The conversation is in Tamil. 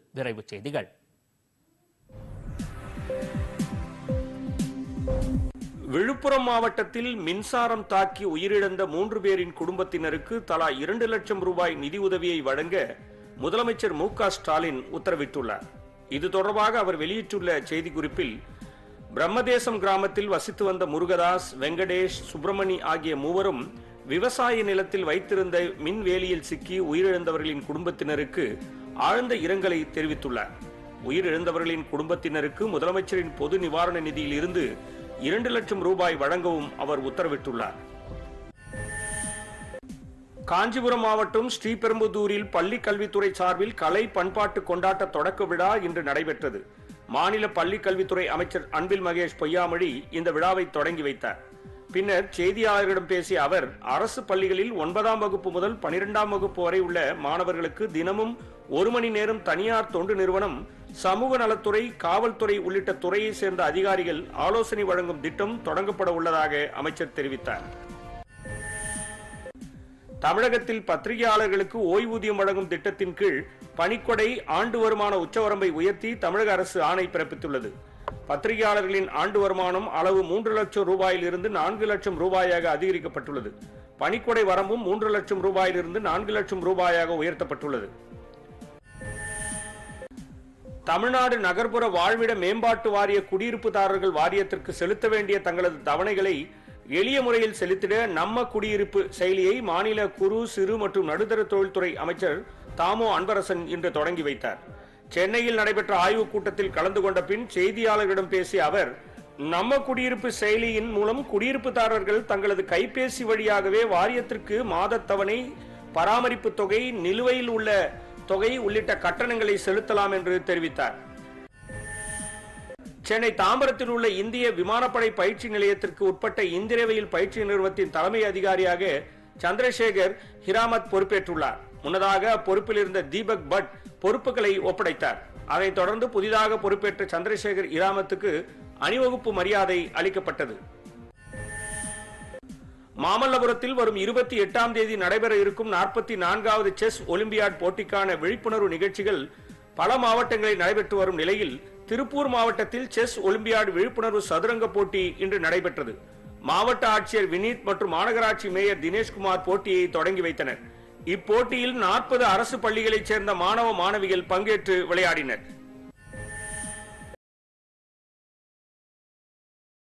விரைவுச் செய்திகள் விழுப்புரம் மாவட்டத்தில் மின்சாரம் தாக்கி உயிரிழந்த மூன்று பேரின் குடும்பத்தினருக்கு தலா இரண்டு லட்சம் ரூபாய் நிதியுதவியை வழங்க முதலமைச்சர் மு க ஸ்டாலின் உத்தரவிட்டுள்ளார் இது தொடர்பாக அவர் வெளியிட்டுள்ள செய்திக்குறிப்பில் பிரம்மதேசம் கிராமத்தில் வசித்து வந்த முருகதாஸ் வெங்கடேஷ் சுப்பிரமணி ஆகிய மூவரும் விவசாய நிலத்தில் வைத்திருந்த மின் வேலியில் சிக்கி உயிரிழந்தவர்களின் குடும்பத்தினருக்கு ஆழ்ந்த இரங்கலை தெரிவித்துள்ளார் உயிரிழந்தவர்களின் குடும்பத்தினருக்கு முதலமைச்சரின் பொது நிவாரண நிதியில் இருந்து இரண்டு லட்சம் ரூபாய் வழங்கவும் அவர் உத்தரவிட்டுள்ளார் காஞ்சிபுரம் மாவட்டம் ஸ்ரீபெரும்புதூரில் பள்ளி கல்வித்துறை சார்பில் கலை பண்பாட்டு கொண்டாட்ட தொடக்க விழா இன்று நடைபெற்றது மாநில பள்ளி கல்வித்துறை அமைச்சர் அன்பில் மகேஷ் பொய்யாமொழி இந்த விழாவை தொடங்கி வைத்தார் பின்னர் செய்தியாளர்களிடம் பேசிய அவர் அரசு பள்ளிகளில் ஒன்பதாம் வகுப்பு முதல் பனிரெண்டாம் வகுப்பு வரை உள்ள மாணவர்களுக்கு தினமும் ஒரு மணி நேரம் தனியார் தொண்டு நிறுவனம் சமூக நலத்துறை காவல்துறை உள்ளிட்ட துறையை சேர்ந்த அதிகாரிகள் ஆலோசனை வழங்கும் திட்டம் தொடங்கப்பட உள்ளதாக அமைச்சர் தெரிவித்தார் தமிழகத்தில் பத்திரிகையாளர்களுக்கு ஓய்வூதியம் வழங்கும் திட்டத்தின் கீழ் பணிக்கொடை ஆண்டு வருமான உச்சவரம்பை உயர்த்தி தமிழக அரசு ஆணை பிறப்பித்துள்ளது பத்திரிகையாளர்களின் ஆண்டு வருமானம் அளவு மூன்று லட்சம் ரூபாயிலிருந்து நான்கு லட்சம் ரூபாயாக அதிகரிக்கப்பட்டுள்ளது பணிக்கொடை வரம்பும் மூன்று லட்சம் ரூபாயிலிருந்து நான்கு லட்சம் ரூபாயாக உயர்த்தப்பட்டுள்ளது தமிழ்நாடு நகர்ப்புற வாழ்விட மேம்பாட்டு வாரிய குடியிருப்புதாரர்கள் வாரியத்திற்கு செலுத்த வேண்டிய தங்களது தவணைகளை எளிய முறையில் செலுத்திட நம்ம குடியிருப்பு செயலியை மாநில குறு சிறு மற்றும் நடுத்தர தொழில்துறை அமைச்சர் தாமோ அன்பரசன் இன்று தொடங்கி வைத்தார் சென்னையில் நடைபெற்ற ஆய்வுக் கூட்டத்தில் கலந்து கொண்ட பின் செய்தியாளர்களிடம் பேசிய அவர் நம்ம குடியிருப்பு செயலியின் மூலம் குடியிருப்புதாரர்கள் தங்களது கைபேசி வழியாகவே வாரியத்திற்கு மாதத் தவணை பராமரிப்பு தொகை நிலுவையில் உள்ள தொகை உள்ளிட்ட கட்டணங்களை செலுத்தலாம் என்று தெரிவித்தார் சென்னை தாம்பரத்தில் உள்ள இந்திய விமானப்படை பயிற்சி நிலையத்திற்கு உட்பட்ட இந்திரவையில் பயிற்சி நிறுவனத்தின் தலைமை அதிகாரியாக சந்திரசேகர் ஹிராமத் பொறுப்பேற்றுள்ளார் முன்னதாக அப்பொறுப்பில் இருந்த தீபக் பட் பொறுப்புகளை ஒப்படைத்தார் அதைத் தொடர்ந்து புதிதாக பொறுப்பேற்ற சந்திரசேகர் இராமத்துக்கு அணிவகுப்பு மரியாதை அளிக்கப்பட்டது மாமல்லபுரத்தில் வரும் இருபத்தி எட்டாம் தேதி நடைபெற இருக்கும் நாற்பத்தி நான்காவது செஸ் ஒலிம்பியாட் போட்டிக்கான விழிப்புணர்வு நிகழ்ச்சிகள் பல மாவட்டங்களில் நடைபெற்று வரும் நிலையில் திருப்பூர் மாவட்டத்தில் செஸ் ஒலிம்பியாட் விழிப்புணர்வு சதுரங்க போட்டி இன்று நடைபெற்றது மாவட்ட ஆட்சியர் வினீத் மற்றும் மாநகராட்சி மேயர் தினேஷ்குமார் போட்டியை தொடங்கி வைத்தனர் இப்போட்டியில் நாற்பது அரசு பள்ளிகளைச் சேர்ந்த மாணவ மாணவிகள் பங்கேற்று விளையாடினர்